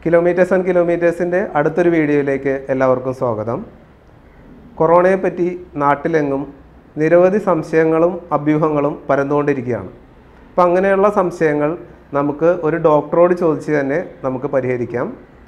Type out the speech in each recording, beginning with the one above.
kilometres and കിലോമീറ്റേഴ്സിൻ്റെ അടുത്തൊരു വീഡിയോയിലേക്ക് എല്ലാവർക്കും സ്വാഗതം കൊറോണയെ പറ്റി നാട്ടിലെങ്ങും നിരവധി സംശയങ്ങളും അഭ്യൂഹങ്ങളും പരന്നുകൊണ്ടിരിക്കുകയാണ് അപ്പം അങ്ങനെയുള്ള സംശയങ്ങൾ നമുക്ക് ഒരു ഡോക്ടറോട് ചോദിച്ച് തന്നെ നമുക്ക് പരിഹരിക്കാം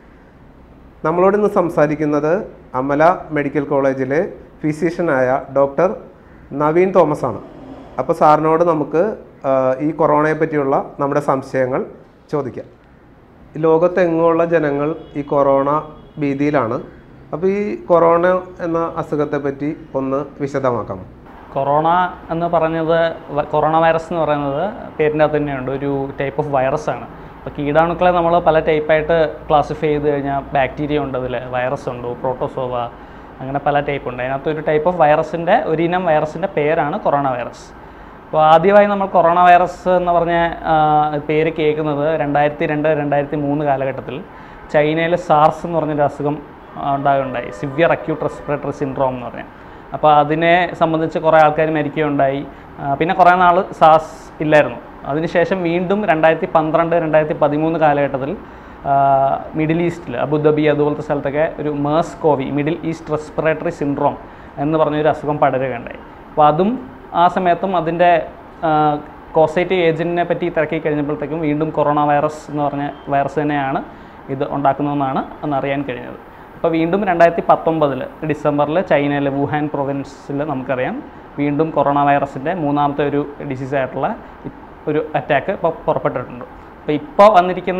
നമ്മളോട് ഇന്ന് സംസാരിക്കുന്നത് അമല മെഡിക്കൽ കോളേജിലെ ഫിസിഷ്യനായ ഡോക്ടർ നവീൻ തോമസ് ആണ് അപ്പോൾ സാറിനോട് നമുക്ക് ആ, ഈ കൊറോണയെ പറ്റിയുള്ള നമ്മുടെ സംശയങ്ങൾ ചോദിക്കാം ഈ ലോകത്തെങ്ങുമുള്ള ജനങ്ങൾ ഈ കൊറോണ ഭീതിയിലാണ് അപ്പോൾ ഈ കൊറോണ എന്ന അസുഖത്തെ പറ്റി ഒന്ന് വിശദമാക്കാമോ കൊറോണ എന്ന് പറഞ്ഞത് വ- കൊറോണ വൈറസ് എന്ന് പറയുന്നത് പേരിൻ്റെ അകത്ത് തന്നെയുണ്ട് ഒരു ടൈപ്പ് ഓഫ് വൈറസ് ആണ് അപ്പോൾ കീടാണുക്കളെ നമ്മൾ പല ടൈപ്പായിട്ട് ക്ലാസിഫൈ ചെയ്ത് കഴിഞ്ഞാൽ ബാക്ടീരിയ ഉണ്ട് അതിൽ വൈറസ് ഉണ്ട് പ്രോട്ടോസോവ അങ്ങനെ പല ടൈപ്പ് ഉണ്ട് അതിനകത്ത് ഒരു ടൈപ്പ് ഓഫ് വൈറസിൻ്റെ ഒരു ഇനം വൈറസിൻ്റെ പേരാണ് കൊറോണ വൈറസ് അപ്പോൾ ആദ്യമായി നമ്മൾ കൊറോണ വൈറസ് എന്ന് പറഞ്ഞ ആ, പേര് കേൾക്കുന്നത് രണ്ടായിരത്തി രണ്ട് രണ്ടായിരത്തി മൂന്ന് കാലഘട്ടത്തിൽ ചൈനയിൽ സാർസ് എന്ന് പറഞ്ഞൊരു അസുഖം ആ, ഉണ്ടാകുകയുണ്ടായി സിവിയർ അക്യൂട്ട് റെസ്പിറേറ്ററി സിൻഡ്രോം എന്ന് പറഞ്ഞാൽ അപ്പോൾ അതിനെ സംബന്ധിച്ച് കുറേ ആൾക്കാർ മരിക്കുകയുണ്ടായി ആ, പിന്നെ കുറേ നാൾ സാസ് ഇല്ലായിരുന്നു അതിനുശേഷം വീണ്ടും രണ്ടായിരത്തി പന്ത്രണ്ട് രണ്ടായിരത്തി പതിമൂന്ന് കാലഘട്ടത്തിൽ ആ, മിഡിൽ ഈസ്റ്റിൽ അബുദാബി അതുപോലത്തെ സ്ഥലത്തൊക്കെ ഒരു MERS CoV Middle East respiratory syndrome എന്ന് പറഞ്ഞൊരു അസുഖം പടരുകയുണ്ടായി അപ്പോൾ അതും ആ സമയത്തും അതിൻ്റെ കോസൈറ്റീവ് ഏജൻറ്റിനെ പറ്റി തിരക്കി കഴിഞ്ഞപ്പോഴത്തേക്കും വീണ്ടും കൊറോണ വൈറസ് എന്ന് പറഞ്ഞ വൈറസ് തന്നെയാണ് ഇത് ഉണ്ടാക്കുന്നതെന്നാണ് അന്ന് അറിയാൻ കഴിഞ്ഞത് അപ്പോൾ വീണ്ടും രണ്ടായിരത്തി പത്തൊമ്പതിൽ ഡിസംബറിൽ ചൈനയിലെ വുഹാൻ പ്രൊവിൻസിൽ നമുക്കറിയാം വീണ്ടും കൊറോണ വൈറസിൻ്റെ മൂന്നാമത്തെ ഒരു ഡിസീസ് ആയിട്ടുള്ള ഇ- ഒരു അറ്റാക്ക് ഇപ്പോൾ പുറപ്പെട്ടിട്ടുണ്ട് അപ്പോൾ ഇപ്പോൾ വന്നിരിക്കുന്ന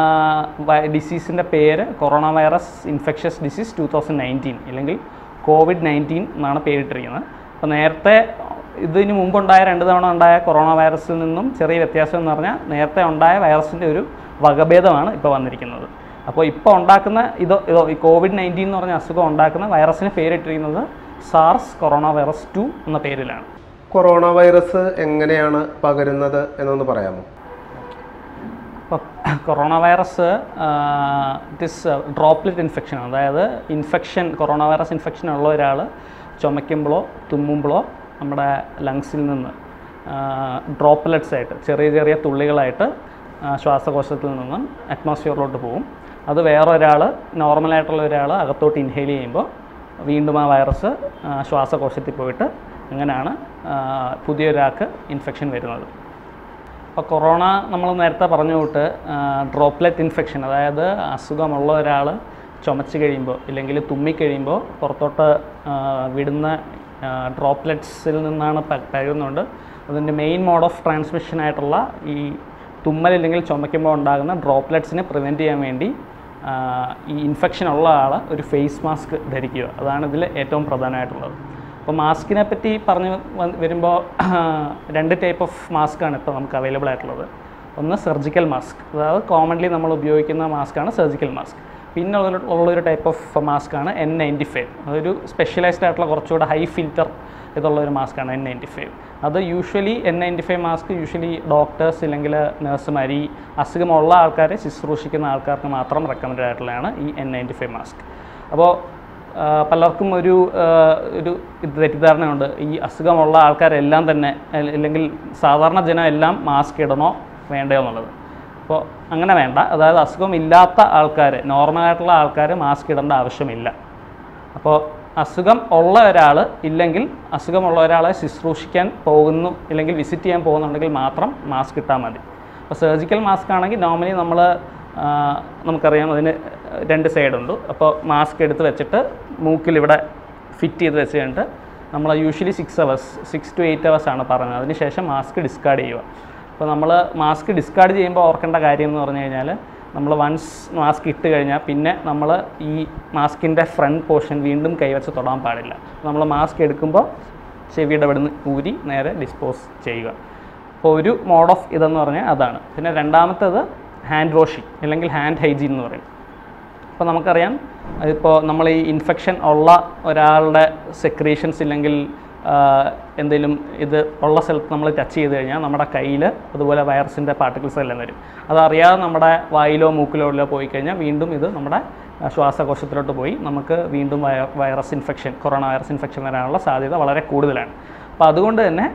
ഡിസീസിൻ്റെ പേര് corona virus infectious disease two thousand nineteen അല്ലെങ്കിൽ കോവിഡ് നയൻറ്റീൻ എന്നാണ് പേരിട്ടിരിക്കുന്നത് അപ്പോൾ നേരത്തെ ഇതിന് മുമ്പുണ്ടായ രണ്ട് തവണ ഉണ്ടായ കൊറോണ വൈറസിൽ നിന്നും ചെറിയ വ്യത്യാസം എന്ന് പറഞ്ഞാൽ നേരത്തെ ഉണ്ടായ വൈറസിൻ്റെ ഒരു വകഭേദമാണ് ഇപ്പോൾ വന്നിരിക്കുന്നത് അപ്പോൾ ഇപ്പോൾ ഉണ്ടാക്കുന്ന ഇതോ ഇതോ ഈ കോവിഡ് നയൻറ്റീൻ എന്ന് പറഞ്ഞ അസുഖം ഉണ്ടാക്കുന്ന വൈറസിന് പേരിട്ടിരിക്കുന്നത് സാർസ് കൊറോണ വൈറസ് ടു എന്ന പേരിലാണ് കൊറോണ വൈറസ് എങ്ങനെയാണ് പകരുന്നത് എന്നൊന്ന് പറയാമോ ഇപ്പോൾ corona virus it is droplet infection അതായത് ഇൻഫെക്ഷൻ കൊറോണ വൈറസ് ഇൻഫെക്ഷൻ ഉള്ള ഒരാൾ ചുമയ്ക്കുമ്പോഴോ തുമ്മുമ്പോഴോ നമ്മുടെ ലങ്സിൽ നിന്ന് ഡ്രോപ്ലെറ്റ്സ് ആയിട്ട് ചെറിയ ചെറിയ തുള്ളികളായിട്ട് ആ, ശ്വാസകോശത്തിൽ നിന്നും അറ്റ്മോസ്ഫിയറിലോട്ട് പോകും അത് വേറെ ഒരാൾ നോർമലായിട്ടുള്ള ഒരാൾ അകത്തോട്ട് ഇൻഹെയിൽ ചെയ്യുമ്പോൾ വീണ്ടും ആ വൈറസ് ആ, ശ്വാസകോശത്തിൽ പോയിട്ട് അങ്ങനെയാണ് ആ, പുതിയൊരാൾക്ക് ഇൻഫെക്ഷൻ വരുന്നത് അപ്പോൾ കൊറോണ നമ്മൾ നേരത്തെ പറഞ്ഞു തൊട്ട് ഡ്രോപ്ലെറ്റ് ഇൻഫെക്ഷൻ അതായത് അസുഖമുള്ള ഒരാൾ ചുമച്ച് കഴിയുമ്പോൾ ഇല്ലെങ്കിൽ തുമ്മിക്കഴിയുമ്പോൾ പുറത്തോട്ട് ആ, വിടുന്ന ഡ്രോപ്ലെറ്റ്സിൽ നിന്നാണ് പ- പകരുന്നുണ്ട് അതിൻ്റെ മെയിൻ മോഡ് ഓഫ് ട്രാൻസ്മിഷൻ ആയിട്ടുള്ള ഈ തുമ്മൽ ഇല്ലെങ്കിൽ ചുമയ്ക്കുമ്പോൾ ഉണ്ടാകുന്ന ഡ്രോപ്ലെറ്റ്സിനെ പ്രിവെൻറ്റ് ചെയ്യാൻ വേണ്ടി ആ, ഈ ഇൻഫെക്ഷൻ ഉള്ള ആൾ ഒരു ഫേസ് മാസ്ക് ധരിക്കുക അതാണ് ഇതിൽ ഏറ്റവും പ്രധാനമായിട്ടുള്ളത് അപ്പോൾ മാസ്കിനെ പറ്റി പറഞ്ഞു വന്ന് വരുമ്പോൾ രണ്ട് ടൈപ്പ് ഓഫ് മാസ്കാണ് ഇപ്പോൾ നമുക്ക് അവൈലബിൾ ആയിട്ടുള്ളത് ഒന്ന് സർജിക്കൽ മാസ്ക് അതായത് കോമൺലി നമ്മൾ ഉപയോഗിക്കുന്ന മാസ്കാണ് സർജിക്കൽ മാസ്ക് പിന്നെ ഉള്ള- ഉള്ളൊരു ടൈപ്പ് ഓഫ് മാസ്കാണ് എൻ നയൻറ്റി ഫൈവ് അതൊരു സ്പെഷ്യലൈസ്ഡ് ആയിട്ടുള്ള കുറച്ചുകൂടെ ഹൈ ഫിൽറ്റർ ഇതുള്ള ഒരു മാസ്കാണ് എൻ നയൻറ്റി ഫൈവ് അത് usually N ninety five mask usually doctors ഇല്ലെങ്കിൽ നഴ്സുമാർ ഈ അസുഖമുള്ള ആൾക്കാരെ ശുശ്രൂഷിക്കുന്ന ആൾക്കാർക്ക് മാത്രം റെക്കമെൻഡ് ആയിട്ടുള്ളതാണ് ഈ എൻ നയൻറ്റി ഫൈവ് മാസ്ക് അപ്പോൾ ആ, പലർക്കും ഒരു ആ, ഒരു ഇത് തെറ്റിദ്ധാരണയുണ്ട് ഈ അസുഖമുള്ള ആൾക്കാരെല്ലാം തന്നെ അല്ല- അല്ലെങ്കിൽ സാധാരണ ജനം എല്ലാം മാസ്ക് ഇടണോ വേണ്ടയോ എന്നുള്ളത് അപ്പോൾ അങ്ങനെ വേണ്ട അതായത് അസുഖമില്ലാത്ത ആൾക്കാർ നോർമലായിട്ടുള്ള ആൾക്കാർ മാസ്ക് ഇടേണ്ട ആവശ്യമില്ല അപ്പോൾ അസുഖം ഉള്ള ഒരാൾ ഇല്ലെങ്കിൽ അസുഖമുള്ള ഒരാളെ ശുശ്രൂഷിക്കാൻ പോകുന്നു ഇല്ലെങ്കിൽ വിസിറ്റ് ചെയ്യാൻ പോകുന്നുണ്ടെങ്കിൽ മാത്രം മാസ്ക് ഇട്ടാൽ മതി അപ്പോൾ സർജിക്കൽ മാസ്ക് ആണെങ്കിൽ നോർമലി നമ്മൾ നമുക്കറിയാം അതിന് രണ്ട് സൈഡുണ്ട് അപ്പോൾ മാസ്ക് എടുത്ത് വെച്ചിട്ട് മൂക്കിൽ ഇവിടെ ഫിറ്റ് ചെയ്ത് വെച്ച് കഴിഞ്ഞിട്ട് നമ്മൾ usually six hours six to eight hours ആണ് പറഞ്ഞത് അതിനുശേഷം മാസ്ക് ഡിസ്കാർഡ് ചെയ്യുക അപ്പോൾ നമ്മൾ മാസ്ക് ഡിസ്കാർഡ് ചെയ്യുമ്പോൾ ഓർക്കേണ്ട കാര്യം എന്ന് പറഞ്ഞു കഴിഞ്ഞാൽ നമ്മൾ വൺസ് മാസ്ക് ഇട്ട് കഴിഞ്ഞാൽ പിന്നെ നമ്മൾ ഈ മാസ്കിൻ്റെ ഫ്രണ്ട് പോർഷൻ വീണ്ടും കൈവച്ച് തൊടാൻ പാടില്ല നമ്മൾ മാസ്ക് എടുക്കുമ്പോൾ ചെവിയുടെ ഇവിടുന്ന് ഊരി നേരെ ഡിസ്പോസ് ചെയ്യുക അപ്പോൾ ഒരു മോഡ് ഓഫ് ഇതെന്ന് പറഞ്ഞാൽ അതാണ് പിന്നെ രണ്ടാമത്തേത് ഹാൻഡ് വാഷിംഗ് അല്ലെങ്കിൽ ഹാൻഡ് ഹൈജീൻ എന്ന് പറയും അപ്പോൾ നമുക്കറിയാം ഇപ്പോൾ നമ്മൾ ഈ ഇൻഫെക്ഷൻ ഉള്ള ഒരാളുടെ സെക്രീഷൻസ് ഇല്ലെങ്കിൽ എന്തെങ്കിലും ഇത് ഉള്ള സ്ഥലത്ത് നമ്മൾ ടച്ച് ചെയ്ത് കഴിഞ്ഞാൽ നമ്മുടെ കയ്യിൽ അതുപോലെ വൈറസിൻ്റെ പാർട്ടിക്കിൾസ് എല്ലാം വരും അതറിയാതെ നമ്മുടെ വായിലോ മൂക്കിലോ ഉള്ളോ പോയി കഴിഞ്ഞാൽ വീണ്ടും ഇത് നമ്മുടെ ആ, ശ്വാസകോശത്തിലോട്ട് പോയി നമുക്ക് വീണ്ടും വൈ- virus infection corona virus infection വരാനുള്ള സാധ്യത വളരെ കൂടുതലാണ് അപ്പോൾ അതുകൊണ്ട് തന്നെ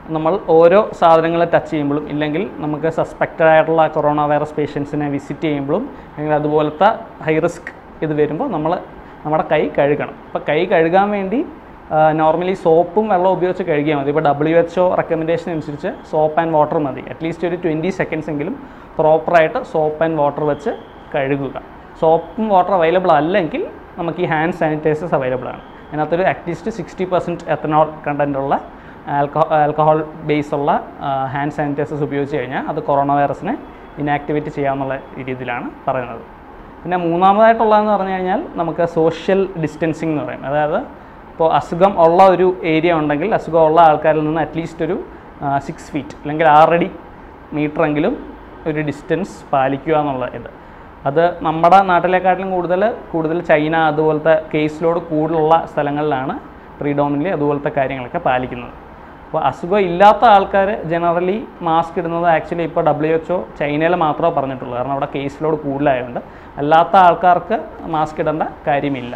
നമ്മൾ ഓരോ സാധനങ്ങൾ ടച്ച് ചെയ്യുമ്പോഴും ഇല്ലെങ്കിൽ നമുക്ക് സസ്പെക്റ്റഡ് ആയിട്ടുള്ള കൊറോണ വൈറസ് പേഷ്യൻസിനെ വിസിറ്റ് ചെയ്യുമ്പോഴും അല്ലെങ്കിൽ അതുപോലത്തെ ഹൈ റിസ്ക് ഇത് വരുമ്പോൾ നമ്മൾ നമ്മുടെ കൈ കഴുകണം അപ്പോൾ കൈ കഴുകാൻ വേണ്ടി നോർമലി സോപ്പും വെള്ളം ഉപയോഗിച്ച് കഴുകിയാൽ മതി ഇപ്പോൾ ഡബ്ല്യു എച്ച് ഒ റെക്കമെൻഡേഷൻ അനുസരിച്ച് സോപ്പ് ആൻഡ് വാട്ടർ മതി അറ്റ്ലീസ്റ്റ് ഒരു ട്വൻറ്റി സെക്കൻഡ്സ് എങ്കിലും പ്രോപ്പറായിട്ട് സോപ്പ് ആൻഡ് വാട്ടർ വെച്ച് കഴുകുക സോപ്പും വാട്ടർ അവൈലബിൾ അല്ലെങ്കിൽ നമുക്ക് ഈ ഹാൻഡ് സാനിറ്റൈസേഴ്സ് അവൈലബിൾ ആണ് അതിനകത്തൊരു at least sixty percent ethanol content ഉള്ള ആൽക്കഹോ ആൽക്കഹോൾ ബേസ് ഉള്ള ഹാൻഡ് സാനിറ്റൈസേഴ്സ് ഉപയോഗിച്ച് കഴിഞ്ഞാൽ അത് കൊറോണ വൈറസിനെ ഇനാക്ടിവേറ്റ് ചെയ്യാമെന്നുള്ള രീതിയിലാണ് പറയുന്നത് പിന്നെ മൂന്നാമതായിട്ടുള്ളതെന്ന് പറഞ്ഞു കഴിഞ്ഞാൽ നമുക്ക് സോഷ്യൽ ഡിസ്റ്റൻസിങ് എന്ന് പറയും അതായത് ഇപ്പോൾ അസുഖം ഉള്ള ഒരു ഏരിയ ഉണ്ടെങ്കിൽ അസുഖം ഉള്ള ആൾക്കാരിൽ നിന്ന് അറ്റ്ലീസ്റ്റ് ഒരു സിക്സ് ഫീറ്റ് അല്ലെങ്കിൽ ആറടി മീറ്ററെങ്കിലും ഒരു ഡിസ്റ്റൻസ് പാലിക്കുക എന്നുള്ള ഇത് അത് നമ്മുടെ നാട്ടിലെക്കാട്ടിലും കൂടുതൽ കൂടുതൽ ചൈന അതുപോലത്തെ കേസ് ലോഡ് കൂടുതലുള്ള സ്ഥലങ്ങളിലാണ് പ്രീഡോമിനലി അതുപോലത്തെ കാര്യങ്ങളൊക്കെ പാലിക്കുന്നത് അപ്പോൾ അസുഖം ഇല്ലാത്ത ആൾക്കാർ ജനറലി മാസ്ക് ഇടുന്നത് ആക്ച്വലി ഇപ്പോൾ ഡബ്ല്യു എച്ച് ഒ ചൈനയിൽ മാത്രമേ പറഞ്ഞിട്ടുള്ളൂ കാരണം അവിടെ കേസ് ലോഡ് കൂടുതലായതുകൊണ്ട് അല്ലാത്ത ആൾക്കാർക്ക് മാസ്ക് ഇടേണ്ട കാര്യമില്ല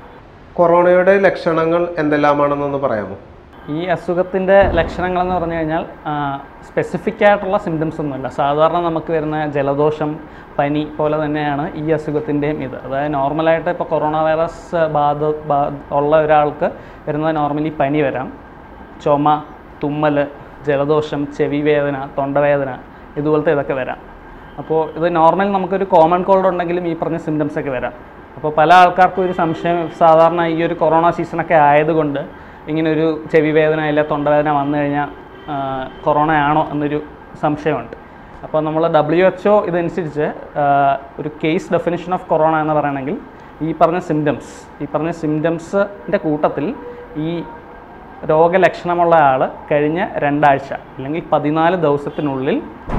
കൊറോണയുടെ ലക്ഷണങ്ങൾ എന്തെല്ലാമാണെന്നൊന്ന് പറയാമോ ഈ അസുഖത്തിൻ്റെ ലക്ഷണങ്ങളെന്ന് പറഞ്ഞു കഴിഞ്ഞാൽ സ്പെസിഫിക് ആയിട്ടുള്ള സിംറ്റംസ് ഒന്നുമില്ല സാധാരണ നമുക്ക് വരുന്ന ജലദോഷം പനി പോലെ തന്നെയാണ് ഈ അസുഖത്തിൻ്റെയും ഇത് അതായത് നോർമലായിട്ട് ഇപ്പോൾ കൊറോണ വൈറസ് ബാധ ബാ- ഉള്ള ഒരാൾക്ക് വരുന്നത് നോർമലി പനി വരാം ചുമ തുമ്മൽ ജലദോഷം ചെവി വേദന തൊണ്ടവേദന ഇതുപോലത്തെ ഇതൊക്കെ വരാം അപ്പോൾ ഇത് നോർമൽ നമുക്കൊരു കോമൺ കോൾഡ് ഉണ്ടെങ്കിലും ഈ പറഞ്ഞ സിംറ്റംസ് ഒക്കെ വരാം അപ്പോൾ പല ആൾക്കാർക്കും ഒരു സംശയം സാധാരണ ഈ ഒരു കൊറോണ സീസണൊക്കെ ആയതുകൊണ്ട് ഇങ്ങനെ ഒരു ചെവി വേദന ഇല്ല തൊണ്ടവേദന വന്നു കഴിഞ്ഞാൽ കൊറോണ ആണോ എന്നൊരു സംശയമുണ്ട് അപ്പോൾ നമ്മൾ ഡബ്ല്യു എച്ച് ഒ ഇതനുസരിച്ച് ആ, ഒരു കേസ് ഡെഫിനിഷൻ ഓഫ് കൊറോണ എന്ന് പറയണമെങ്കിൽ ഈ പറഞ്ഞ സിംറ്റംസ് ഈ പറഞ്ഞ സിംറ്റംസിൻ്റെ കൂട്ടത്തിൽ ഈ രോഗലക്ഷണമുള്ള ആൾ കഴിഞ്ഞ രണ്ടാഴ്ച അല്ലെങ്കിൽ പതിനാല് ദിവസത്തിനുള്ളിൽ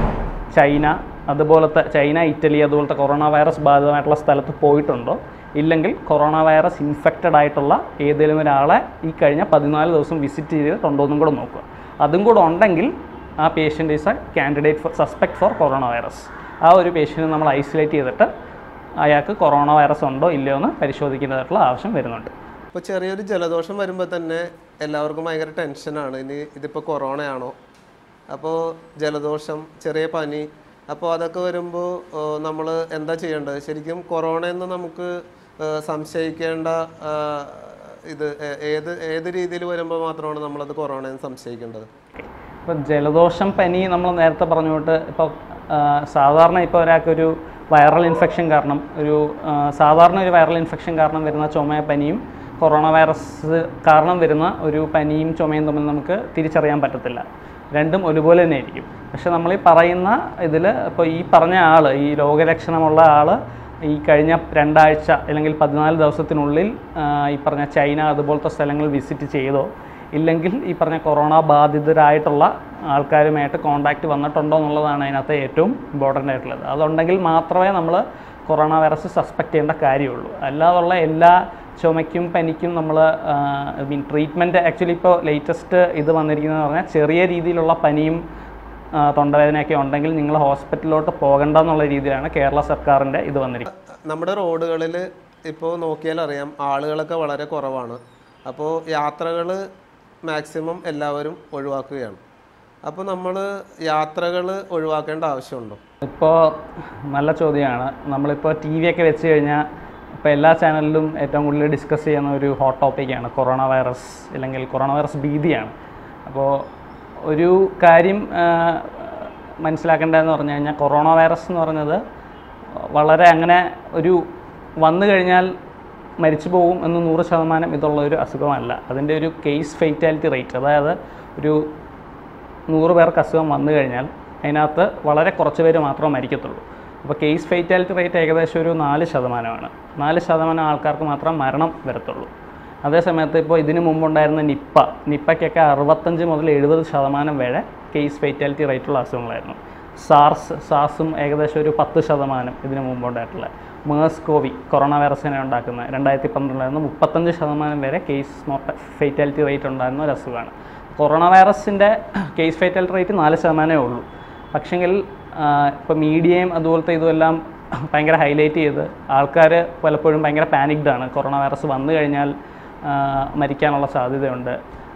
ചൈന അതുപോലത്തെ ചൈന ഇറ്റലി അതുപോലത്തെ കൊറോണ വൈറസ് ബാധിതമായിട്ടുള്ള സ്ഥലത്ത് പോയിട്ടുണ്ടോ ഇല്ലെങ്കിൽ കൊറോണ വൈറസ് ഇൻഫെക്റ്റഡ് ആയിട്ടുള്ള ഏതെങ്കിലും ഒരാളെ ഈ കഴിഞ്ഞ പതിനാല് ദിവസം വിസിറ്റ് ചെയ്തിട്ടുണ്ടോ എന്നും കൂടെ നോക്കുക അതും കൂടെ ഉണ്ടെങ്കിൽ ആ patient is a candidate for suspect for corona virus ആ ഒരു പേഷ്യൻറ്റിനെ നമ്മൾ ഐസൊലേറ്റ് ചെയ്തിട്ട് അയാൾക്ക് കൊറോണ വൈറസ് ഉണ്ടോ ഇല്ലയോ എന്ന് പരിശോധിക്കേണ്ടതായിട്ടുള്ള ആവശ്യം വരുന്നുണ്ട് ഇപ്പോൾ ചെറിയൊരു ജലദോഷം വരുമ്പോൾ തന്നെ എല്ലാവർക്കും ഭയങ്കര ടെൻഷനാണ് ഇനി ഇതിപ്പോൾ കൊറോണയാണോ അപ്പോൾ ജലദോഷം ചെറിയ പനി അപ്പോൾ അതൊക്കെ വരുമ്പോൾ നമ്മൾ എന്താ ചെയ്യേണ്ടത് ശരിക്കും കൊറോണയെന്ന് നമുക്ക് ആ, സംശയിക്കേണ്ട ആ, ഇത് ഏ- ഏത് ഏത് രീതിയിൽ വരുമ്പോൾ മാത്രമാണ് നമ്മളത് കൊറോണയെന്ന് സംശയിക്കേണ്ടത് ഇപ്പോൾ ജലദോഷം പനി നമ്മൾ നേരത്തെ പറഞ്ഞുകൊണ്ട് ഇപ്പോൾ സാധാരണ ഇപ്പോൾ ഒരാൾക്കൊരു വൈറൽ ഇൻഫെക്ഷൻ കാരണം ഒരു ആ, സാധാരണ ഒരു വൈറൽ ഇൻഫെക്ഷൻ കാരണം വരുന്ന ചുമ പനിയും കൊറോണ വൈറസ് കാരണം വരുന്ന ഒരു പനിയും ചുമയും തമ്മിൽ നമുക്ക് തിരിച്ചറിയാൻ പറ്റത്തില്ല രണ്ടും ഒരുപോലെ തന്നെ ആയിരിക്കും പക്ഷെ നമ്മൾ ഈ പറയുന്ന ഇതിൽ ഇപ്പോൾ ഈ പറഞ്ഞ ആൾ ഈ രോഗലക്ഷണമുള്ള ആൾ ഈ കഴിഞ്ഞ രണ്ടാഴ്ച അല്ലെങ്കിൽ പതിനാല് ദിവസത്തിനുള്ളിൽ ആ, ഈ പറഞ്ഞ ചൈന അതുപോലത്തെ സ്ഥലങ്ങൾ വിസിറ്റ് ചെയ്തോ ഇല്ലെങ്കിൽ ഈ പറഞ്ഞ കൊറോണ ബാധിതരായിട്ടുള്ള ആൾക്കാരുമായിട്ട് കോണ്ടാക്റ്റ് വന്നിട്ടുണ്ടോ എന്നുള്ളതാണ് അതിനകത്ത് ഏറ്റവും ഇമ്പോർട്ടൻ്റ് ആയിട്ടുള്ളത് അതുണ്ടെങ്കിൽ മാത്രമേ നമ്മൾ കൊറോണ വൈറസ് സസ്പെക്ട് ചെയ്യേണ്ട കാര്യമുള്ളൂ അല്ലാതുള്ള എല്ലാ ചുമയ്ക്കും പനിക്കും നമ്മൾ ഐ മീൻ ട്രീറ്റ്മെൻറ്റ് ആക്ച്വലി ഇപ്പോൾ ലേറ്റസ്റ്റ് ഇത് വന്നിരിക്കുന്നതെന്ന് പറഞ്ഞാൽ ചെറിയ രീതിയിലുള്ള പനിയും ആ, തൊണ്ടവേദനയൊക്കെ ഉണ്ടെങ്കിൽ നിങ്ങൾ ഹോസ്പിറ്റലിലോട്ട് പോകണ്ട എന്നുള്ള രീതിയിലാണ് കേരള സർക്കാരിൻ്റെ ഇത് വന്നിരിക്കുന്നത് നമ്മുടെ റോഡുകളിൽ ഇപ്പോൾ നോക്കിയാൽ അറിയാം ആളുകളൊക്കെ വളരെ കുറവാണ് അപ്പോൾ യാത്രകൾ മാക്സിമം എല്ലാവരും ഒഴിവാക്കുകയാണ് അപ്പോൾ നമ്മൾ യാത്രകൾ ഒഴിവാക്കേണ്ട ആവശ്യമുണ്ടോ ഇപ്പോൾ നല്ല ചോദ്യമാണ് നമ്മളിപ്പോൾ ടി വി ഒക്കെ വെച്ച് കഴിഞ്ഞാൽ ഇപ്പോൾ എല്ലാ ചാനലിലും ഏറ്റവും കൂടുതൽ ഡിസ്കസ് ചെയ്യുന്ന ഒരു ഹോട്ട് ടോപ്പിക്കാണ് കൊറോണ വൈറസ് അല്ലെങ്കിൽ കൊറോണ വൈറസ് ഭീതിയാണ് അപ്പോൾ ഒരു കാര്യം ആ, മനസ്സിലാക്കേണ്ടതെന്ന് പറഞ്ഞു കഴിഞ്ഞാൽ കൊറോണ വൈറസ് എന്ന് പറഞ്ഞത് വളരെ അങ്ങനെ ഒരു വന്നു കഴിഞ്ഞാൽ മരിച്ചു പോകും എന്ന് നൂറ് ശതമാനം ഇതുള്ള ഒരു അസുഖമല്ല അതിൻ്റെ ഒരു കേസ് ഫെയ്റ്റാലിറ്റി റേറ്റ് അതായത് ഒരു നൂറ് പേർക്ക് അസുഖം വന്നു കഴിഞ്ഞാൽ അതിനകത്ത് വളരെ കുറച്ച് പേര് മാത്രമേ മരിക്കത്തുള്ളൂ അപ്പോൾ കേസ് ഫെയ്റ്റാലിറ്റി റേറ്റ് ഏകദേശം ഒരു നാല് ശതമാനമാണ് നാല് ശതമാനം ആൾക്കാർക്ക് മാത്രം മരണം വരത്തുള്ളൂ അതേസമയത്ത് ഇപ്പോൾ ഇതിനു മുമ്പുണ്ടായിരുന്ന നിപ്പ നിപ്പയ്ക്കൊക്കെ അറുപത്തഞ്ച് മുതൽ എഴുപത് ശതമാനം വരെ കേസ് ഫെയ്റ്റാലിറ്റി റേറ്റുള്ള അസുഖങ്ങളായിരുന്നു സാർസ് സാസും ഏകദേശം ഒരു പത്ത് ശതമാനം ഇതിനു മുമ്പുണ്ടായിട്ടുള്ള മേഴ്സ് കോവി കൊറോണ വൈറസിനെ ഉണ്ടാക്കുന്ന രണ്ടായിരത്തി പന്ത്രണ്ടിലായിരുന്നു മുപ്പത്തഞ്ച് ശതമാനം വരെ കേസ് മോർട്ട ഫെയ്റ്റാലിറ്റി റേറ്റ് ഉണ്ടായിരുന്ന ഒരു അസുഖമാണ് കൊറോണ വൈറസിൻ്റെ കേസ് ഫെയ്റ്റാലിറ്റി റേറ്റ് നാല് ശതമാനമേ ഉള്ളൂ പക്ഷെങ്കിൽ ഇപ്പോൾ മീഡിയയും അതുപോലത്തെ ഇതുമെല്ലാം ഭയങ്കര ഹൈലൈറ്റ് ചെയ്ത് ആൾക്കാർ പലപ്പോഴും ഭയങ്കര പാനിക്ഡ് ആണ് കൊറോണ വൈറസ് വന്നു കഴിഞ്ഞാൽ ആ, മരിക്കാനുള്ള സാധ്യതയുണ്ട്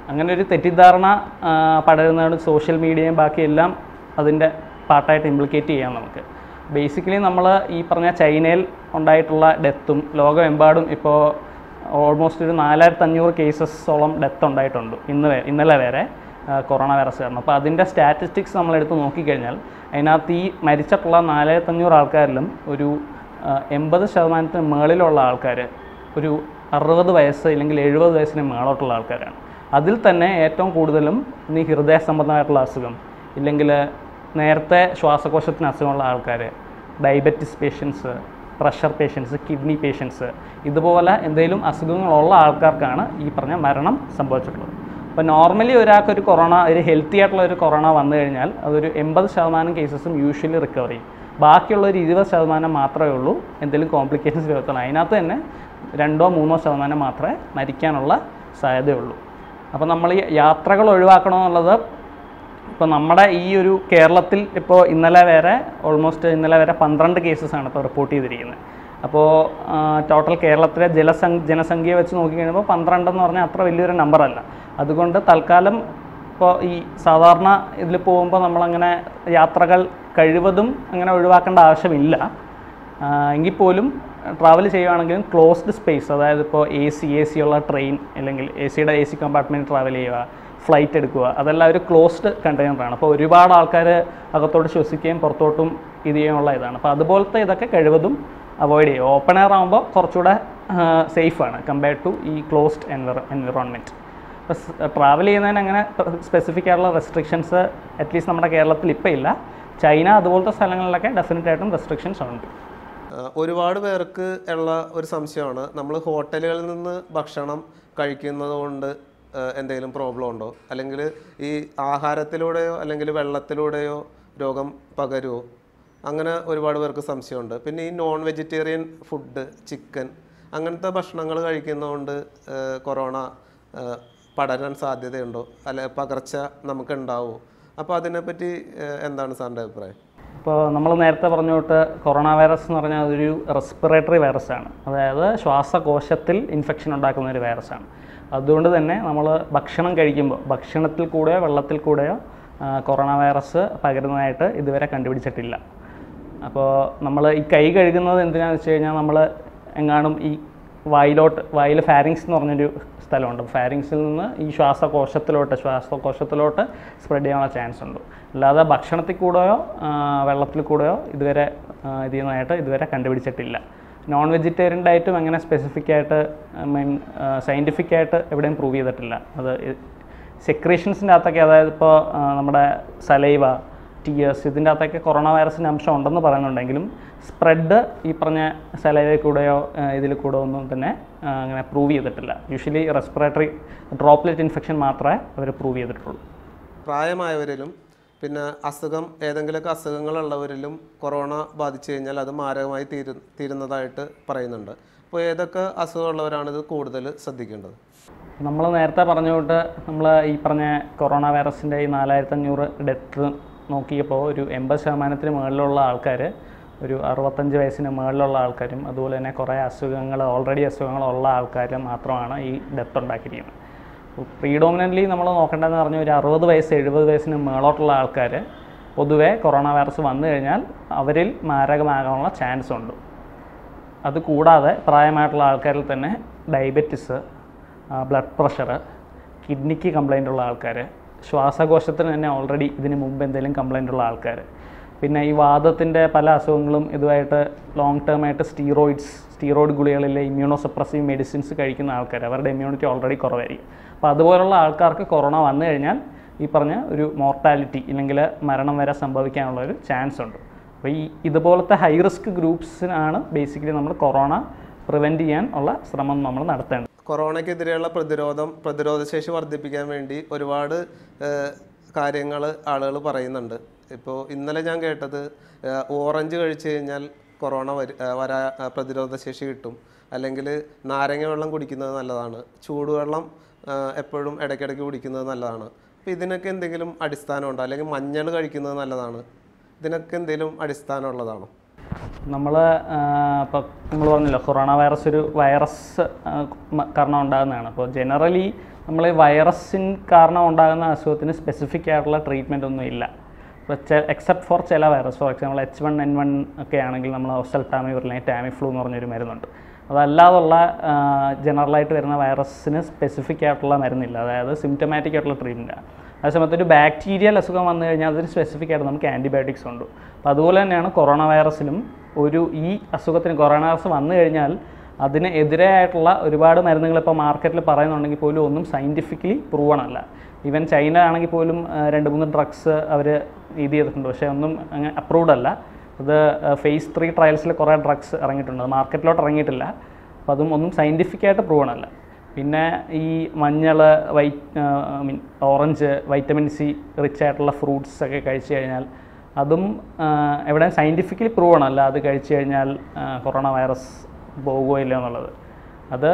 അങ്ങനെ ഒരു തെറ്റിദ്ധാരണ ആ, പടരുന്നതാണ് സോഷ്യൽ മീഡിയയും ബാക്കിയെല്ലാം അതിൻ്റെ പാർട്ടായിട്ട് ഇംപ്ലിക്കേറ്റ് ചെയ്യാം നമുക്ക് ബേസിക്കലി നമ്മൾ ഈ പറഞ്ഞ ചൈനയിൽ ഉണ്ടായിട്ടുള്ള ഡെത്തും ലോകമെമ്പാടും ഇപ്പോൾ ഓൾമോസ്റ്റ് ഒരു നാലായിരത്തി അഞ്ഞൂറ് കേസസോളം ഡെത്ത് ഉണ്ടായിട്ടുണ്ട് ഇന്ന് വരെ ഇന്നലെ വരെ ആ, കൊറോണ വൈറസ് കാരണം അപ്പോൾ അതിൻ്റെ സ്റ്റാറ്റിസ്റ്റിക്സ് നമ്മളെടുത്ത് നോക്കിക്കഴിഞ്ഞാൽ അതിനകത്ത് ഈ മരിച്ചിട്ടുള്ള നാലായിരത്തഞ്ഞൂറ് ആൾക്കാരിലും ഒരു ആ, എൺപത് ശതമാനത്തിന് മുകളിലുള്ള ആൾക്കാർ ഒരു അറുപത് വയസ്സ് അല്ലെങ്കിൽ എഴുപത് വയസ്സിന് മേളോട്ടുള്ള ആൾക്കാരാണ് അതിൽ തന്നെ ഏറ്റവും കൂടുതലും ഈ ഹൃദയ സംബന്ധമായിട്ടുള്ള അസുഖം ഇല്ലെങ്കിൽ നേരത്തെ ശ്വാസകോശത്തിന് അസുഖമുള്ള ആൾക്കാർ diabetes patients pressure patients kidney patients ഇതുപോലെ എന്തെങ്കിലും അസുഖങ്ങളുള്ള ആൾക്കാർക്കാണ് ഈ പറഞ്ഞ മരണം സംഭവിച്ചിട്ടുള്ളത് അപ്പോൾ നോർമലി ഒരാൾക്ക് ഒരു കൊറോണ ഒരു ഹെൽത്തി ആയിട്ടുള്ള ഒരു കൊറോണ വന്നു കഴിഞ്ഞാൽ അതൊരു എൺപത് ശതമാനം കേസസും യൂഷ്വലി റിക്കവർ ചെയ്യും ബാക്കിയുള്ള ഒരു ഇരുപത് ശതമാനം മാത്രമേ ഉള്ളൂ എന്തെങ്കിലും കോംപ്ലിക്കേഷൻസ് വരത്തുള്ളൂ അതിനകത്ത് തന്നെ രണ്ടോ മൂന്നോ ശതമാനം മാത്രമേ മരിക്കാനുള്ള സാധ്യതയുള്ളൂ അപ്പോൾ നമ്മൾ ഈ യാത്രകൾ ഒഴിവാക്കണമെന്നുള്ളത് ഇപ്പോൾ നമ്മുടെ ഈ ഒരു കേരളത്തിൽ ഇപ്പോൾ ഇന്നലെ വരെ ഓൾമോസ്റ്റ് ഇന്നലെ വരെ പന്ത്രണ്ട് കേസസാണ് ഇപ്പോൾ റിപ്പോർട്ട് ചെയ്തിരിക്കുന്നത് അപ്പോൾ ടോട്ടൽ കേരളത്തിലെ ജലസംഖ്യ ജനസംഖ്യ വെച്ച് നോക്കിക്കഴിയുമ്പോൾ പന്ത്രണ്ടെന്ന് പറഞ്ഞാൽ അത്ര വലിയൊരു നമ്പറല്ല അതുകൊണ്ട് തൽക്കാലം ഇപ്പോൾ ഈ സാധാരണ ഇതിൽ പോകുമ്പോൾ നമ്മളങ്ങനെ യാത്രകൾ കഴിവതും അങ്ങനെ ഒഴിവാക്കേണ്ട ആവശ്യമില്ല ആ, എങ്കിൽ പോലും ട്രാവൽ ചെയ്യുകയാണെങ്കിലും ക്ലോസ്ഡ് സ്പേസ് അതായത് ഇപ്പോൾ എ സി എ സി ഉള്ള ട്രെയിൻ അല്ലെങ്കിൽ എ സിയുടെ എ സി കമ്പാർട്ട്മെൻറ്റ് ട്രാവൽ ചെയ്യുക ഫ്ലൈറ്റ് എടുക്കുക അതെല്ലാം ഒരു ക്ലോസ്ഡ് കണ്ടെയ്നറാണ് അപ്പോൾ ഒരുപാട് ആൾക്കാർ അകത്തോട്ട് ശ്വസിക്കുകയും പുറത്തോട്ടും ഇത് ചെയ്യാനുള്ള ഇതാണ് അപ്പോൾ അതുപോലത്തെ ഇതൊക്കെ കഴിവതും അവോയ്ഡ് ചെയ്യുക ഓപ്പൺ എയർ ആകുമ്പോൾ കുറച്ചുകൂടെ സേഫാണ് കമ്പയർഡ് ടു ഈ ക്ലോസ്ഡ് എൻവർ എൻവിറോൺമെൻറ്റ് അപ്പോൾ ട്രാവൽ ചെയ്യുന്നതിന് അങ്ങനെ സ്പെസിഫിക് ആയിട്ടുള്ള റെസ്ട്രിക്ഷൻസ് അറ്റ്ലീസ്റ്റ് നമ്മുടെ കേരളത്തിൽ ഇപ്പോൾ ഇല്ല ചൈന അതുപോലത്തെ സ്ഥലങ്ങളിലൊക്കെ ഡെഫിനറ്റ് ആയിട്ടും റെസ്ട്രിക്ഷൻസ് ഉണ്ട് ആഹ് ഒരുപാട് പേർക്ക് ഉള്ള ഒരു സംശയമാണ് നമ്മൾ ഹോട്ടലുകളിൽ നിന്ന് ഭക്ഷണം കഴിക്കുന്നത് കൊണ്ട് ആഹ് എന്തെങ്കിലും പ്രോബ്ലം ഉണ്ടോ അല്ലെങ്കിൽ ഈ ആഹാരത്തിലൂടെയോ അല്ലെങ്കിൽ വെള്ളത്തിലൂടെയോ രോഗം പകരുമോ അങ്ങനെ ഒരുപാട് പേർക്ക് സംശയമുണ്ട് പിന്നെ ഈ നോൺ വെജിറ്റേറിയൻ ഫുഡ് ചിക്കൻ അങ്ങനത്തെ ഭക്ഷണങ്ങൾ കഴിക്കുന്നതുകൊണ്ട് ആഹ് കൊറോണ ആഹ് പടരാൻ സാധ്യതയുണ്ടോ അല്ലെ പകർച്ച നമുക്ക് ഉണ്ടാവുമോ അപ്പോൾ അതിനെപ്പറ്റി ആഹ് എന്താണ് സാറിൻ്റെ അഭിപ്രായം ഇപ്പോൾ നമ്മൾ നേരത്തെ പറഞ്ഞ തൊട്ട് കൊറോണ വൈറസ് എന്ന് പറഞ്ഞാൽ അതൊരു റെസ്പിറേറ്ററി വൈറസാണ് അതായത് ശ്വാസകോശത്തിൽ ഇൻഫെക്ഷൻ ഉണ്ടാക്കുന്ന ഒരു വൈറസാണ് അതുകൊണ്ട് തന്നെ നമ്മൾ ഭക്ഷണം കഴിക്കുമ്പോൾ ഭക്ഷണത്തിൽ കൂടെയോ വെള്ളത്തിൽ കൂടെയോ ആ, കൊറോണ വൈറസ് പകരുന്നതായിട്ട് ഇതുവരെ കണ്ടുപിടിച്ചിട്ടില്ല അപ്പോൾ നമ്മൾ ഈ കൈ കഴുകുന്നത് എന്തിനാണെന്ന് വെച്ച് കഴിഞ്ഞാൽ നമ്മൾ എങ്ങാനും ഈ വായിലോട്ട് വായിൽ ഫാരിങ്സ് എന്ന് പറഞ്ഞൊരു സ്ഥലമുണ്ട് ഫാരിങ്സിൽ നിന്ന് ഈ ശ്വാസകോശത്തിലോട്ട് ശ്വാസകോശത്തിലോട്ട് സ്പ്രെഡ് ചെയ്യാനുള്ള ചാൻസ് ഉണ്ട് അല്ലാതെ ഭക്ഷണത്തിൽ കൂടെയോ ആ, വെള്ളത്തിൽ കൂടെയോ ഇതുവരെ ആ, ഇത് ചെയ്യുന്നതായിട്ട് ഇതുവരെ കണ്ടുപിടിച്ചിട്ടില്ല നോൺ വെജിറ്റേറിയൻ ഡയറ്റും അങ്ങനെ സ്പെസിഫിക് ആയിട്ട് മീൻ സയൻറ്റിഫിക് ആയിട്ട് എവിടെയും പ്രൂവ് ചെയ്തിട്ടില്ല അത് സെക്രീഷൻസിൻ്റെ അകത്തൊക്കെ അതായത് ഇപ്പോൾ നമ്മുടെ സലൈവ ടിയേഴ്സ് ഇതിൻ്റെ അകത്തൊക്കെ കൊറോണ വൈറസിൻ്റെ അംശം ഉണ്ടെന്ന് പറയുന്നുണ്ടെങ്കിലും സ്പ്രെഡ് ഈ പറഞ്ഞ സലൈവയിൽ കൂടെയോ ഇതിൽ കൂടെ ഒന്നും തന്നെ ആ, അങ്ങനെ പ്രൂവ് ചെയ്തിട്ടില്ല യൂഷ്വലി റെസ്പിറേറ്ററി ഡ്രോപ്ലെറ്റ് ഇൻഫെക്ഷൻ മാത്രമേ അവർ പ്രൂവ് ചെയ്തിട്ടുള്ളൂ പ്രായമായവരിലും പിന്നെ അസുഖം ഏതെങ്കിലുമൊക്കെ അസുഖങ്ങളുള്ളവരിലും കൊറോണ ബാധിച്ചു കഴിഞ്ഞാൽ അത് മാരകമായി തീരു തീരുന്നതായിട്ട് പറയുന്നുണ്ട് അപ്പോൾ ഏതൊക്കെ അസുഖമുള്ളവരാണ് ഇത് കൂടുതൽ ശ്രദ്ധിക്കേണ്ടത് നമ്മൾ നേരത്തെ പറഞ്ഞുകൊണ്ട് നമ്മൾ ഈ പറഞ്ഞ കൊറോണ വൈറസിൻ്റെ ഈ നാലായിരത്തഞ്ഞൂറ് ഡെത്ത് നോക്കിയപ്പോൾ ഒരു എൺപത് ശതമാനത്തിന് മുകളിലുള്ള ആൾക്കാർ ഒരു അറുപത്തഞ്ച് വയസ്സിന് മുകളിലുള്ള ആൾക്കാരും അതുപോലെ തന്നെ കുറേ അസുഖങ്ങൾ ഓൾറെഡി അസുഖങ്ങളുള്ള ആൾക്കാരും മാത്രമാണ് ഈ ഡെത്ത് ഉണ്ടാക്കിയിരിക്കുന്നത് പ്രീഡോമിനൻ്റ്ലി നമ്മൾ നോക്കേണ്ടതെന്ന് പറഞ്ഞാൽ ഒരു അറുപത് വയസ്സ് എഴുപത് വയസ്സിന് മേളോട്ടുള്ള ആൾക്കാർ പൊതുവേ കൊറോണ വൈറസ് വന്നു കഴിഞ്ഞാൽ അവരിൽ മാരകമാകാനുള്ള ചാൻസ് ഉണ്ട് അത് കൂടാതെ പ്രായമായിട്ടുള്ള ആൾക്കാരിൽ തന്നെ ഡയബറ്റിസ് ബ്ലഡ് പ്രഷർ കിഡ്നിക്ക് കംപ്ലൈൻ്റ് ഉള്ള ആൾക്കാർ ശ്വാസകോശത്തിന് തന്നെ ഓൾറെഡി ഇതിന് മുമ്പ് എന്തെങ്കിലും കംപ്ലൈൻ്റ് ഉള്ള ആൾക്കാർ പിന്നെ ഈ വാദത്തിൻ്റെ പല അസുഖങ്ങളും ഇതുമായിട്ട് ലോങ് ടേം ആയിട്ട് സ്റ്റീറോയിഡ്സ് സ്റ്റീറോയിഡ് ഗുളികളിലെ ഇമ്മ്യൂണോ സപ്രസീവ് മെഡിസിൻസ് കഴിക്കുന്ന ആൾക്കാർ അവരുടെ ഇമ്മ്യൂണിറ്റി ഓൾറെഡി കുറവായിരിക്കും അപ്പോൾ അതുപോലുള്ള ആൾക്കാർക്ക് കൊറോണ വന്നു കഴിഞ്ഞാൽ ഈ പറഞ്ഞ ഒരു മോർട്ടാലിറ്റി ഇല്ലെങ്കിൽ മരണം വരെ സംഭവിക്കാനുള്ള ഒരു ചാൻസ് ഉണ്ട് അപ്പോൾ ഈ ഇതുപോലത്തെ ഹൈ റിസ്ക് ഗ്രൂപ്പ്സിനാണ് ബേസിക്കലി നമ്മൾ കൊറോണ പ്രിവെൻറ്റ് ചെയ്യാൻ ഉള്ള ശ്രമം നമ്മൾ നടത്തേണ്ടത് കൊറോണയ്ക്കെതിരെയുള്ള പ്രതിരോധം പ്രതിരോധശേഷി വർദ്ധിപ്പിക്കാൻ വേണ്ടി ഒരുപാട് കാര്യങ്ങൾ ആളുകൾ പറയുന്നുണ്ട് ഇപ്പോൾ ഇന്നലെ ഞാൻ കേട്ടത് ഏഹ്, ഓറഞ്ച് കഴിച്ചു കഴിഞ്ഞാൽ കൊറോണ വരി ഏഹ്, വരാ ഏഹ്, പ്രതിരോധശേഷി കിട്ടും അല്ലെങ്കിൽ നാരങ്ങ വെള്ളം കുടിക്കുന്നത് നല്ലതാണ് ചൂടുവെള്ളം ഏഹ്, എപ്പോഴും ഇടയ്ക്കിടയ്ക്ക് കുടിക്കുന്നത് നല്ലതാണ് അപ്പോൾ ഇതിനൊക്കെ എന്തെങ്കിലും അടിസ്ഥാനമുണ്ടോ അല്ലെങ്കിൽ മഞ്ഞൾ കഴിക്കുന്നത് നല്ലതാണ് ഇതിനൊക്കെ എന്തെങ്കിലും അടിസ്ഥാനമുള്ളതാണോ നമ്മൾ ഇപ്പോൾ നമ്മൾ പറഞ്ഞല്ലോ കൊറോണ വൈറസ് ഒരു വൈറസ് ആ, മ- കാരണം ഉണ്ടാകുന്നതാണ് അപ്പോൾ ജനറലി നമ്മൾ ഈ വൈറസിൻ കാരണം ഉണ്ടാകുന്ന അസുഖത്തിന് സ്പെസിഫിക് ആയിട്ടുള്ള ട്രീറ്റ്മെൻ്റ് ഒന്നും ഇല്ല എക്സെപ്റ്റ് ഫോർ ചില virus for example H one N one ഒക്കെ ആണെങ്കിൽ നമ്മൾ ഒസൽട്ടാമി അല്ലെങ്കിൽ ടാമി ഫ്ലൂ എന്ന് പറഞ്ഞൊരു മരുന്നുണ്ട് അതല്ലാതുള്ള ജനറലായിട്ട് വരുന്ന വൈറസിന് സ്പെസിഫിക് ആയിട്ടുള്ള മരുന്നില്ല അതായത് സിംറ്റമാറ്റിക് ആയിട്ടുള്ള ട്രീറ്റ്മെൻറ്റാണ് അതേസമയത്ത് ഒരു ബാക്ടീരിയൽ അസുഖം വന്നു കഴിഞ്ഞാൽ അതിന് സ്പെസിഫിക് ആയിട്ട് നമുക്ക് ആൻറ്റിബയോട്ടിക്സ് ഉണ്ട് അപ്പോൾ അതുപോലെ തന്നെയാണ് കൊറോണ വൈറസിലും ഒരു ഈ അസുഖത്തിന് കൊറോണ വൈറസ് വന്നു കഴിഞ്ഞാൽ അതിന് എതിരായിട്ടുള്ള ഒരുപാട് മരുന്നുകൾ ഇപ്പോൾ മാർക്കറ്റിൽ പറയുന്നുണ്ടെങ്കിൽ പോലും ഒന്നും സയൻറ്റിഫിക്കലി പ്രൂവൺ അല്ല ഈവൻ ചൈന ആണെങ്കിൽ പോലും ആ, രണ്ട് മൂന്ന് ഡ്രഗ്സ് അവർ ഇത് ചെയ്തിട്ടുണ്ട് പക്ഷേ ഒന്നും അങ്ങനെ അപ്രൂവ്ഡ് അല്ല അത് ഫേസ് ത്രീ ട്രയൽസിൽ കുറേ ഡ്രഗ്സ് ഇറങ്ങിയിട്ടുണ്ട് അത് മാർക്കറ്റിലോട്ട് ഇറങ്ങിയിട്ടില്ല അപ്പോൾ അതും ഒന്നും സയൻറ്റിഫിക്കായിട്ട് പ്രൂവൺ അല്ല പിന്നെ ഈ മഞ്ഞൾ wait I mean orange vitamin C rich ആയിട്ടുള്ള ഫ്രൂട്ട്സ് ഒക്കെ കഴിച്ചു കഴിഞ്ഞാൽ അതും ആ, എവിടെ സയൻറ്റിഫിക്കലി പ്രൂവൺ അല്ല അത് കഴിച്ചു കഴിഞ്ഞാൽ ആ, കൊറോണ വൈറസ് പോകുമോ ഇല്ലയോ എന്നുള്ളത് അത്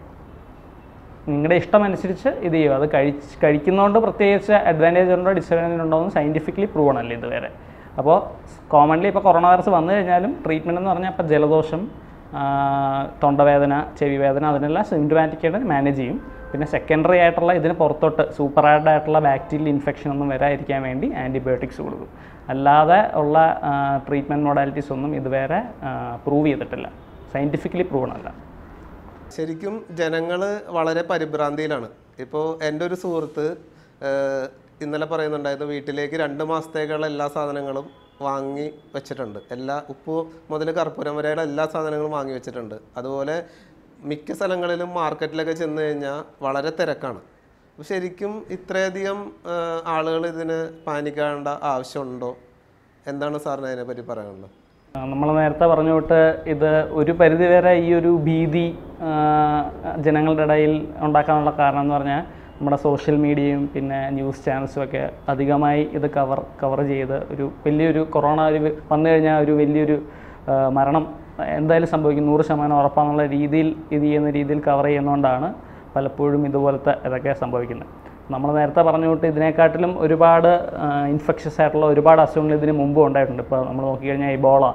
നിങ്ങളുടെ ഇഷ്ടമനുസരിച്ച് ഇത് ചെയ്യുക അത് കഴിച്ച് കഴിക്കുന്നതുകൊണ്ട് പ്രത്യേകിച്ച് അഡ്വാൻറ്റേജ് ഉണ്ടോ ഡിസഡ്വാൻറ്റേജ് ഉണ്ടോ എന്ന് സയൻറ്റിഫിക്കലി പ്രൂവൺ അല്ല ഇതുവരെ അപ്പോൾ കോമൺലി ഇപ്പോൾ കൊറോണ വൈറസ് വന്നു കഴിഞ്ഞാലും ട്രീറ്റ്മെൻറ്റ് എന്ന് പറഞ്ഞാൽ ഇപ്പോൾ ജലദോഷം ആ, തൊണ്ടവേദന ചെവി വേദന അതിനെല്ലാം സിംറ്റമാറ്റിക് ആയിട്ട് മാനേജ് ചെയ്യും പിന്നെ സെക്കൻഡറി ആയിട്ടുള്ള ഇതിന് പുറത്തോട്ട് സൂപ്പർ ആഡ് ആയിട്ടുള്ള ബാക്ടീരിയൽ ഇൻഫെക്ഷൻ ഒന്നും വരാതിരിക്കാൻ വേണ്ടി ആൻറ്റിബയോട്ടിക്സ് കൊടുക്കും അല്ലാതെ ഉള്ള ട്രീറ്റ്മെൻറ്റ് മോഡാലിറ്റീസ് ഒന്നും ഇതുവരെ പ്രൂവ് ചെയ്തിട്ടില്ല സയൻറ്റിഫിക്കലി പ്രൂവൺ അല്ല ശരിക്കും ജനങ്ങൾ വളരെ പരിഭ്രാന്തിയിലാണ് ഇപ്പോൾ എൻ്റെ ഒരു സുഹൃത്ത് ഏഹ്, ഇന്നലെ പറയുന്നുണ്ടായിരുന്നു വീട്ടിലേക്ക് രണ്ട് മാസത്തേക്കുള്ള എല്ലാ സാധനങ്ങളും വാങ്ങി വെച്ചിട്ടുണ്ട് എല്ലാ ഉപ്പ് മുതൽ കർപ്പൂരം വരെയുള്ള എല്ലാ സാധനങ്ങളും വാങ്ങി വെച്ചിട്ടുണ്ട് അതുപോലെ മിക്ക സ്ഥലങ്ങളിലും മാർക്കറ്റിലൊക്കെ ചെന്ന് കഴിഞ്ഞാൽ വളരെ തിരക്കാണ് അപ്പോൾ ശരിക്കും ഇത്രയധികം ആളുകൾ ഇതിന് പാനിക്കേണ്ട ആവശ്യമുണ്ടോ എന്താണ് സാറിന് അതിനെപ്പറ്റി പറയാനുള്ളത് നമ്മൾ നേരത്തെ പറഞ്ഞു തൊട്ട് ഇത് ഒരു പരിധിവരെ ഈ ഒരു ഭീതി ആ, ജനങ്ങളുടെ ഇടയിൽ ഉണ്ടാക്കാനുള്ള കാരണം എന്ന് പറഞ്ഞാൽ നമ്മുടെ സോഷ്യൽ മീഡിയയും പിന്നെ ന്യൂസ് ചാനൽസും ഒക്കെ അധികമായി ഇത് കവർ കവർ ചെയ്ത് ഒരു വലിയൊരു കൊറോണ ഒരു വന്നു കഴിഞ്ഞാൽ ഒരു വലിയൊരു ആ, മരണം എന്തായാലും സംഭവിക്കും നൂറ് ശതമാനം ഉറപ്പാന്നുള്ള രീതിയിൽ ഇത് ചെയ്യുന്ന രീതിയിൽ കവർ ചെയ്യുന്നതുകൊണ്ടാണ് പലപ്പോഴും ഇതുപോലത്തെ ഇതൊക്കെ സംഭവിക്കുന്നത് നമ്മൾ നേരത്തെ പറഞ്ഞു തൊട്ട് ഇതിനെക്കാട്ടിലും ഒരുപാട് ഇൻഫെക്ഷസ് ആയിട്ടുള്ള ഒരുപാട് അസുഖങ്ങൾ ഇതിന് മുമ്പ് ഉണ്ടായിട്ടുണ്ട് ഇപ്പോൾ നമ്മൾ നോക്കിക്കഴിഞ്ഞാൽ ഇബോള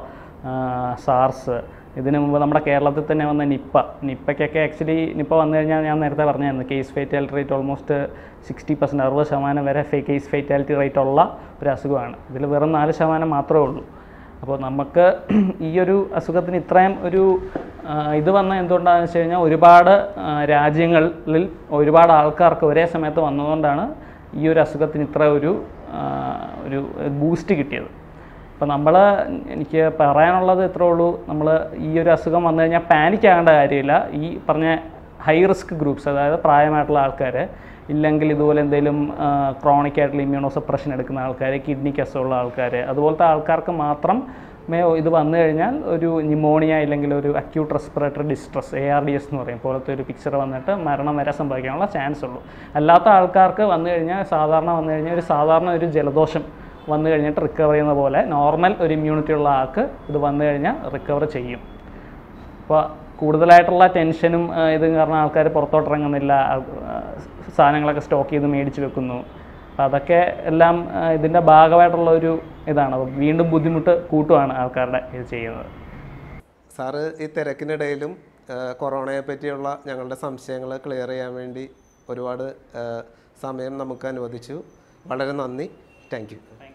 സാർസ് ഇതിന് മുമ്പ് നമ്മുടെ കേരളത്തിൽ തന്നെ വന്ന നിപ്പ നിപ്പയ്ക്കൊക്കെ ആക്ച്വലി നിപ്പ വന്നു കഴിഞ്ഞാൽ ഞാൻ നേരത്തെ പറഞ്ഞായിരുന്നു case fatality rate almost sixty percent അറുപത് ശതമാനം വരെ ഫേ കേസ് ഫേറ്റാലിറ്റി റേറ്റ് ഉള്ള ഒരു അസുഖമാണ് ഇതിൽ വെറും നാല് ശതമാനം മാത്രമേ ഉള്ളൂ അപ്പോൾ നമുക്ക് ഈ ഒരു അസുഖത്തിന് ഇത്രയും ഒരു ആ, ഇത് വന്ന എന്തുകൊണ്ടാണെന്ന് വെച്ച് കഴിഞ്ഞാൽ ഒരുപാട് ആ, രാജ്യങ്ങളിൽ ഒരുപാട് ആൾക്കാർക്ക് ഒരേ സമയത്ത് വന്നതുകൊണ്ടാണ് ഈ ഒരു അസുഖത്തിന് ഇത്ര ഒരു ആ, ഒരു ബൂസ്റ്റ് കിട്ടിയത് അപ്പോൾ നമ്മൾ എനിക്ക് പറയാനുള്ളത് ഇത്രേ ഉള്ളൂ നമ്മൾ ഈ ഒരു അസുഖം വന്നു കഴിഞ്ഞാൽ പാനിക് ആകേണ്ട കാര്യമില്ല ഈ പറഞ്ഞ ഹൈ റിസ്ക് ഗ്രൂപ്പ്സ് അതായത് പ്രായമായിട്ടുള്ള ആൾക്കാർ ഇല്ലെങ്കിൽ ഇതുപോലെ എന്തെങ്കിലും ക്രോണിക് ആയിട്ടുള്ള ഇമ്മ്യൂണോ സപ്രഷൻ എടുക്കുന്ന ആൾക്കാർ കിഡ്നിക്ക് അസുഖമുള്ള ആൾക്കാർ അതുപോലത്തെ ആൾക്കാർക്ക് മാത്രം മേ ഇത് വന്നു കഴിഞ്ഞാൽ ഒരു ന്യൂമോണിയ ഇല്ലെങ്കിൽ ഒരു acute respiratory distress A R D S എന്ന് പറയും പോലത്തെ ഒരു പിക്ചർ വന്നിട്ട് മരണം വരെ സംഭവിക്കാനുള്ള ചാൻസ് ഉള്ളൂ അല്ലാത്ത ആൾക്കാർക്ക് വന്നു കഴിഞ്ഞാൽ സാധാരണ വന്നു കഴിഞ്ഞാൽ ഒരു സാധാരണ ഒരു ജലദോഷം വന്നു കഴിഞ്ഞിട്ട് റിക്കവർ ചെയ്യുന്ന പോലെ നോർമൽ ഒരു ഇമ്മ്യൂണിറ്റി ഉള്ള ആൾക്ക് ഇത് വന്നു കഴിഞ്ഞാൽ റിക്കവർ ചെയ്യും അപ്പോൾ കൂടുതലായിട്ടുള്ള ടെൻഷനും ആ, ഇതും കാരണം ആൾക്കാർ പുറത്തോട്ട് ഇറങ്ങുന്നില്ല ആ, സാധനങ്ങളൊക്കെ സ്റ്റോക്ക് ചെയ്ത് മേടിച്ച് വെക്കുന്നു അപ്പോൾ അതൊക്കെ എല്ലാം ആ, ഇതിൻ്റെ ഭാഗമായിട്ടുള്ള ഒരു ഇതാണ് അപ്പോൾ വീണ്ടും ബുദ്ധിമുട്ട് കൂട്ടുവാണ് ആൾക്കാരുടെ ഇത് ചെയ്യുന്നത് സാറ് ഈ തിരക്കിനിടയിലും ആ, കൊറോണയെ പറ്റിയുള്ള ഞങ്ങളുടെ സംശയങ്ങൾ ക്ലിയർ ചെയ്യാൻ വേണ്ടി ഒരുപാട് ആ, സമയം നമുക്ക് അനുവദിച്ചു വളരെ നന്ദി താങ്ക് യു